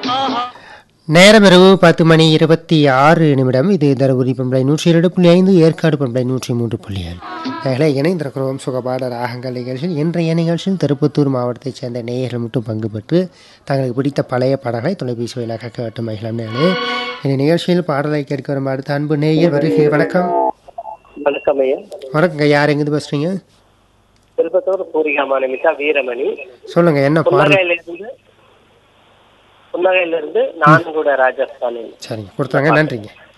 நேரம் இரவு பத்து மணி இருபத்தி ஆறு நிமிடம் இது தருமபுரி பண்பலை நூற்றி இரண்டு புள்ளி ஐந்து ஏற்காடு பண்பலை நூற்றி மூன்று புள்ளி ஏழு எங்களை இணைந்திருக்கிறோம் சுகபாட ராகங்கள் நிகழ்ச்சியில் இன்றைய நிகழ்ச்சியில் திருப்பத்தூர் மாவட்டத்தைச் சேர்ந்த நேயர்கள் மட்டும் பங்கு பெற்று தங்களுக்கு பிடித்த பழைய பாடல்களை தொலைபேசி வாயிலாக கேட்டு மகிழம் நேரே இந்த நிகழ்ச்சியில் பாடலை கேட்க வரும் அடுத்த அன்பு நேயர் வருகை வணக்கம் வணக்கம் ஐயா வணக்கங்க யார் எங்கிருந்து பேசுறீங்க திருப்பத்தூர் பூரிகா மாநிமிதா வீரமணி சொல்லுங்க என்ன பாடல் புன்னகையில இருந்து புன்னகையில இருந்து நான் கூட ராஜஸ்தானில் சரிங்க கொடுத்தாங்க நன்றிங்க